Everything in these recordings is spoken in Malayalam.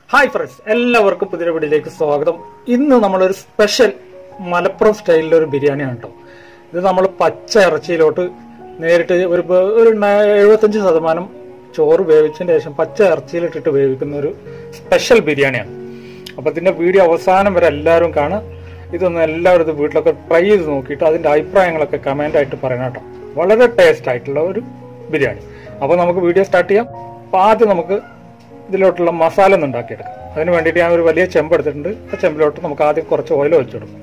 ഹായ് ഫ്രണ്ട്സ് എല്ലാവർക്കും പുതിയ വീഡിയോയിലേക്ക് സ്വാഗതം ഇന്ന് നമ്മളൊരു സ്പെഷ്യൽ മലപ്പുറം സ്റ്റൈലിലെ ഒരു ബിരിയാണിയാണ് കേട്ടോ ഇത് നമ്മൾ പച്ച ഇറച്ചിയിലോട്ട് നേരിട്ട് ഒരു ബ- ഒരു ന- എഴുപത്തഞ്ച് ശതമാനം ചോറ് വേവിച്ചതിന് ശേഷം പച്ച ഇറച്ചിയിലിട്ടിട്ട് വേവിക്കുന്ന ഒരു സ്പെഷ്യൽ ബിരിയാണിയാണ് അപ്പോൾ ഇതിന്റെ വീഡിയോ അവസാനം വരെ എല്ലാവരും കാണുക ഇതൊന്ന് എല്ലാവരും ഇത് വീട്ടിലൊക്കെ ട്രൈ ചെയ്ത് നോക്കിയിട്ട് അതിന്റെ അഭിപ്രായങ്ങളൊക്കെ കമന്റ് ആയിട്ട് പറയണം കേട്ടോ വളരെ ടേസ്റ്റ് ആയിട്ടുള്ള ഒരു ബിരിയാണി അപ്പോൾ നമുക്ക് വീഡിയോ സ്റ്റാർട്ട് ചെയ്യാം അപ്പോൾ ആദ്യം നമുക്ക് ഇതിലോട്ടുള്ള മസാല ഒന്ന് ഉണ്ടാക്കിയെടുക്കാം അതിന് വേണ്ടിയിട്ട് ഞാൻ ഒരു വലിയ ചെമ്പ് എടുത്തിട്ടുണ്ട് ആ ചെമ്പിലോട്ട് നമുക്ക് ആദ്യം കുറച്ച് ഓയിൽ ഒഴിച്ചിടും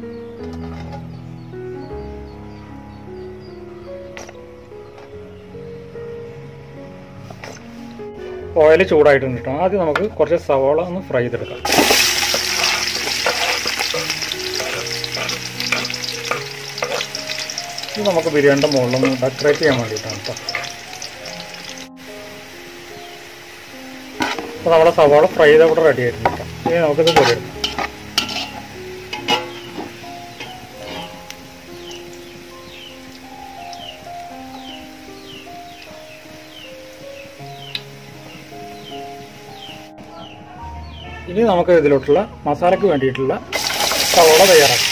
ഓയിൽ ചൂടായിട്ടുണ്ട് കേട്ടോ ആദ്യം നമുക്ക് കുറച്ച് സവോള ഒന്ന് ഫ്രൈ ചെയ്തെടുക്കാം ഇത് നമുക്ക് ബിരിയാണിയുടെ മുകളിലൊന്ന് ഡെക്കറേറ്റ് ചെയ്യാൻ വേണ്ടിയിട്ടാണ് കേട്ടോ അപ്പോൾ നമ്മുടെ സവാള ഫ്രൈ ചെയ്ത കൂടെ റെഡി ആയിട്ടുണ്ട് കേട്ടോ ഇനി നമുക്കിത് പൊരിയെടുക്കാം ഇനി നമുക്ക് ഇതിലോട്ടുള്ള മസാലയ്ക്ക് വേണ്ടിയിട്ടുള്ള സവോള തയ്യാറാക്കാം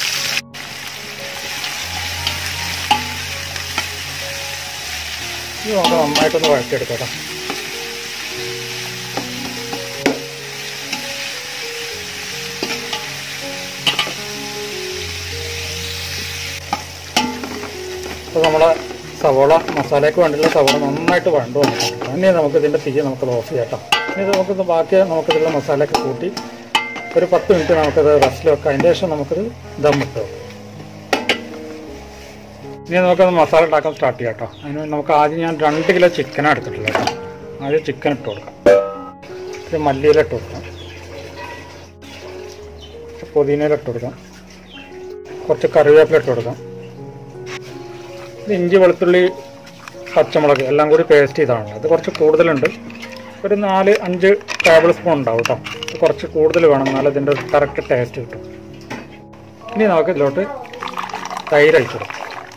ഇത് നമുക്ക് നന്നായിട്ടൊന്ന് വഴറ്റിയെടുക്കാം കേട്ടോ അപ്പോൾ നമ്മളെ സവോള മസാലയ്ക്ക് വേണ്ടിയുള്ള സവോള നന്നായിട്ട് വഴണ്ടു വന്നിട്ടുണ്ട് ഇനി നമുക്ക് ഇതിൻ്റെ തീ നമുക്ക് ഓഫ് ചെയ്യാം കേട്ടോ ഇനി ഇത് നമുക്കിത് ബാക്കി നമുക്കിതിലുള്ള മസാലയൊക്കെ കൂട്ടി ഒരു പത്ത് മിനിറ്റ് നമുക്കത് റെസ്റ്റിൽ വെക്കാം അതിൻ്റെ ശേഷം നമുക്കിത് ദമ്മിട്ട് വെക്കാം ഇനി നമുക്കത് മസാല ഉണ്ടാക്കാൻ സ്റ്റാർട്ട് ചെയ്യാം കേട്ടോ അതിന് വേണ്ടി നമുക്ക് ആദ്യം ഞാൻ രണ്ട് കിലോ ചിക്കനാണ് എടുത്തിട്ടുള്ളത് കേട്ടോ ആദ്യം ചിക്കൻ ഇട്ട് കൊടുക്കാം ഒരു മല്ലിയില ഇട്ട് കൊടുക്കാം കുറച്ച് പുതിനയില ഇട്ട് കൊടുക്കാം കുറച്ച് കറിവേപ്പില ഇട്ട് കൊടുക്കാം ഇത് ഇഞ്ചി വെളുത്തുള്ളി പച്ചമുളക് എല്ലാം കൂടി പേസ്റ്റ് ചെയ്താണ് അത് കുറച്ച് കൂടുതലുണ്ട് ഒരു നാല് അഞ്ച് ടേബിൾ സ്പൂൺ ഉണ്ടാവും കേട്ടോ ഇത് കുറച്ച് കൂടുതൽ വേണം എന്നാലും ഇതിൻ്റെ ഒരു കറക്റ്റ് ടേസ്റ്റ് കിട്ടും ഇനി നമുക്ക് ഇതിലോട്ട് തൈര് അഴിച്ചു കൊടുക്കാം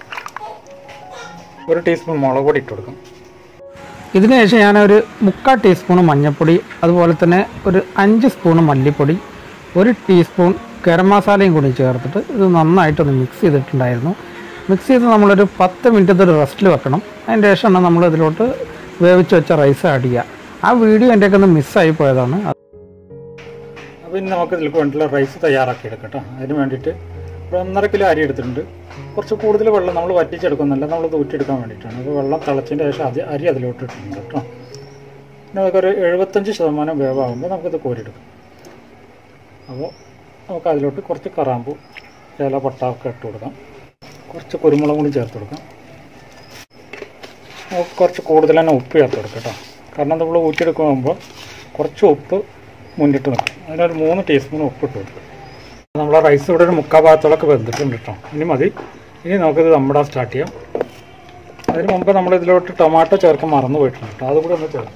ഒരു ടീസ്പൂൺ മുളക് പൊടി ഇട്ട് കൊടുക്കാം ഇതിനുശേഷം ഞാനൊരു മുക്കാൽ ടീസ്പൂൺ മഞ്ഞൾപ്പൊടി അതുപോലെ തന്നെ ഒരു അഞ്ച് സ്പൂൺ മല്ലിപ്പൊടി ഒരു ടീസ്പൂൺ ഗരം മസാലയും കൂടി ചേർത്തിട്ട് ഇത് നന്നായിട്ടൊന്ന് മിക്സ് ചെയ്തിട്ടുണ്ടായിരുന്നു മിക്സ് ചെയ്ത് നമ്മളൊരു പത്ത് മിനിറ്റ് ഇതൊരു റെസ്റ്റിൽ വെക്കണം അതിൻ്റെ ശേഷമാണ് നമ്മൾ ഇതിലോട്ട് വേവിച്ച് വെച്ച റൈസ് ആഡ് ചെയ്യുക ആ വീഡിയോ എൻ്റെയൊക്കെ ഒന്ന് മിസ്സായി പോയതാണ് അപ്പോൾ ഇനി നമുക്ക് ഇതിലേക്ക് വേണ്ടിയിട്ടുള്ള റൈസ് തയ്യാറാക്കി എടുക്കാം കേട്ടോ അതിന് വേണ്ടിയിട്ട് ഒരു ഒന്നര കിലോ അരി എടുത്തിട്ടുണ്ട് കുറച്ച് കൂടുതൽ വെള്ളം നമ്മൾ വറ്റിച്ചെടുക്കുന്നില്ല നമ്മൾ തൂറ്റിയെടുക്കാൻ വേണ്ടിയിട്ടാണ് അപ്പോൾ വെള്ളം തിളച്ചതിൻ്റെ ശേഷം അത് അരി അതിലോട്ട് ഇട്ടിട്ടുണ്ട് കേട്ടോ പിന്നെ നമുക്കൊരു എഴുപത്തഞ്ച് ശതമാനം വേവാകുമ്പോൾ നമുക്കിത് കോരിയെടുക്കാം അപ്പോൾ നമുക്ക് അതിലോട്ട് കുറച്ച് കറാമ്പു ഏല പട്ടാവൊക്കെ ഇട്ട് കൊടുക്കാം കുറച്ച് കുരുമുളകും കൂടി ചേർത്ത് കൊടുക്കാം നമുക്ക് കുറച്ച് കൂടുതൽ തന്നെ ഉപ്പ് ചേർത്ത് കൊടുക്കാം കേട്ടോ കാരണം നമ്മൾ ഊറ്റിയെടുക്കുമ്പോൾ കുറച്ച് ഉപ്പ് മുന്നിട്ട് നിൽക്കും അതിനൊരു മൂന്ന് ടീസ്പൂൺ ഉപ്പ് ഇട്ട് കൊടുക്കും നമ്മളെ റൈസ് ഇവിടെ ഒരു മുക്കാൽ ഭാഗത്തോളൊക്കെ വെന്തിട്ടുണ്ട് കേട്ടോ ഇനി മതി ഇനി നമുക്കിത് നമ്മുടെ സ്റ്റാർട്ട് ചെയ്യാം അതിന് മുമ്പ് നമ്മൾ ഇതിലോട്ട് ടൊമാറ്റോ ചേർക്കാൻ മറന്നു പോയിട്ടുണ്ട് കേട്ടോ അതുകൂടെ ഒന്ന് ചേർത്ത്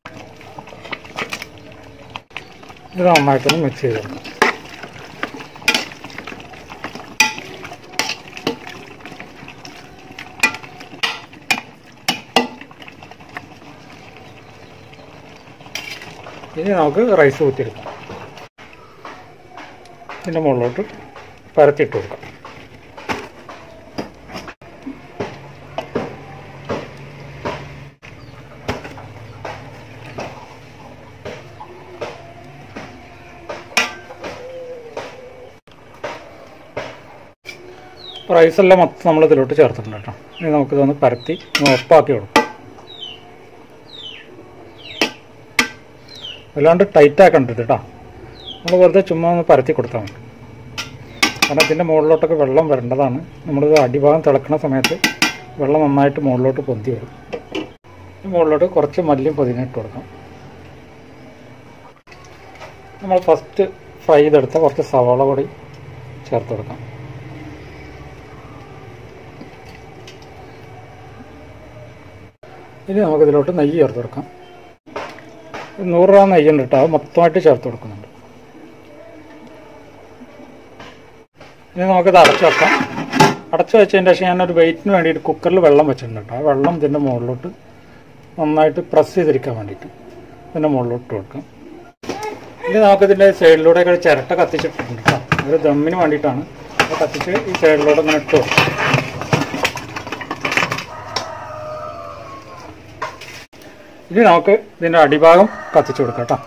ഇത് നന്നായിട്ടൊന്ന് മിക്സ് ചെയ്ത് കൊടുക്കാം ഇനി നമുക്ക് റൈസ് ഊറ്റിയെടുക്കാം ഇതിൻ്റെ മുകളിലോട്ട് പരത്തിയിട്ട് കൊടുക്കാം റൈസ് എല്ലാം മൊത്തം നമ്മൾ ഇതിലോട്ട് ചേർത്തിട്ടുണ്ട് കേട്ടോ ഇനി നമുക്കിതൊന്ന് പരത്തി ഒന്ന് ഒപ്പാക്കി കൊടുക്കാം വല്ലാണ്ട് ടൈറ്റ് ആക്കണ്ടത് കേട്ടോ നമ്മൾ വെറുതെ ചുമ്മാ ഒന്ന് പരത്തി കൊടുത്താൽ മതി കാരണം ഇതിൻ്റെ മുകളിലോട്ടൊക്കെ വെള്ളം വരേണ്ടതാണ് നമ്മളിത് അടിഭാഗം തിളക്കുന്ന സമയത്ത് വെള്ളം നന്നായിട്ട് മുകളിലോട്ട് പൊന്തി വരും ഈ മുകളിലോട്ട് കുറച്ച് മല്ലിയും പൊതിന ഇട്ട് കൊടുക്കാം നമ്മൾ ഫസ്റ്റ് ഫ്രൈ ചെയ്തെടുത്ത കുറച്ച് സവാള കൂടി ചേർത്ത് കൊടുക്കാം ഇനി നമുക്കിതിലോട്ട് നെയ്യ് ചേർത്ത് കൊടുക്കാം നൂറ് ഗ്രാം നെയ്യുണ്ട് കേട്ടോ അത് മൊത്തമായിട്ട് ചേർത്ത് കൊടുക്കുന്നുണ്ട് ഇനി നമുക്കിത് അടച്ചു വെക്കാം അടച്ചു വെച്ചതിന് ശേഷം ഞാനൊരു വെയിറ്റിന് വേണ്ടിയിട്ട് കുക്കറിൽ വെള്ളം വെച്ചിട്ടുണ്ട് കേട്ടോ ആ വെള്ളം ഇതിൻ്റെ മുകളിലോട്ട് നന്നായിട്ട് പ്രസ് ചെയ്തിരിക്കാൻ വേണ്ടിയിട്ട് ഇതിൻ്റെ മുകളിലോട്ട് കൊടുക്കാം ഇനി നമുക്ക് ഇതിന്റെ സൈഡിലൂടെ ഒക്കെ ഒരു ചിരട്ട കത്തിച്ചിട്ടുണ്ട് കേട്ടോ ഒരു ദമ്മിന് വേണ്ടിയിട്ടാണ് അത് കത്തിച്ച് ഈ സൈഡിലൂടെ ഇങ്ങനെ ഇട്ട് കൊടുക്കും ഇനി നമുക്ക് ഇതിന്റെ അടിഭാഗം കത്തിച്ചു കൊടുക്കാം കേട്ടോ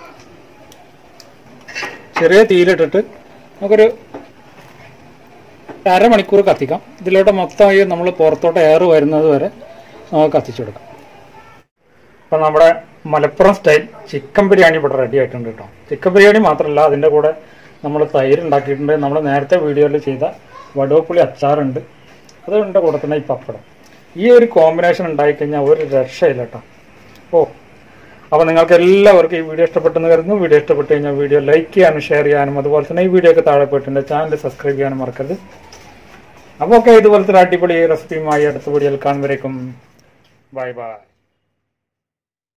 ചെറിയ തീയിലിട്ടിട്ട് നമുക്കൊരു അരമണിക്കൂർ കത്തിക്കാം ഇതിലോട്ട് മൊത്തമായി നമ്മൾ പുറത്തോട്ട് എയർ വരുന്നത് വരെ നമുക്ക് കത്തിച്ചു കൊടുക്കാം അപ്പം നമ്മുടെ മലപ്പുറം സ്റ്റൈൽ ചിക്കൻ ബിരിയാണി ഇവിടെ റെഡി ആയിട്ടുണ്ട് കേട്ടോ ചിക്കൻ ബിരിയാണി മാത്രമല്ല അതിൻ്റെ കൂടെ നമ്മൾ തൈര് ഉണ്ടാക്കിയിട്ടുണ്ട് നമ്മൾ നേരത്തെ വീഡിയോയിൽ ചെയ്ത വടുവപ്പുളി അച്ചാറുണ്ട് അതിൻ്റെ കൂടെ തന്നെ ഈ പപ്പടം ഈ ഒരു കോമ്പിനേഷൻ ഉണ്ടായിക്കഴിഞ്ഞാൽ ഒരു രക്ഷയില്ല കേട്ടോ ഓ അപ്പോൾ നിങ്ങൾക്ക് എല്ലാവർക്കും ഈ വീഡിയോ ഇഷ്ടപ്പെട്ടെന്ന് കരുതുന്നു വീഡിയോ ഇഷ്ടപ്പെട്ട് കഴിഞ്ഞാൽ വീഡിയോ ലൈക്ക് ചെയ്യാനും ഷെയർ ചെയ്യാനും അതുപോലെ തന്നെ ഈ വീഡിയോ ഒക്കെ താഴെ പോയിട്ടുണ്ട് ചാനൽ സബ്സ്ക്രൈബ് ചെയ്യാനും മറക്കരുത് അപ്പോൾ ഒക്കെ ഇതുപോലത്തെ ഒരു അടിപൊളി റെസിപ്പിയുമായി അടുത്ത വീഡിയോയിൽ കാണുമ്പോഴേക്കും ബൈ ബൈ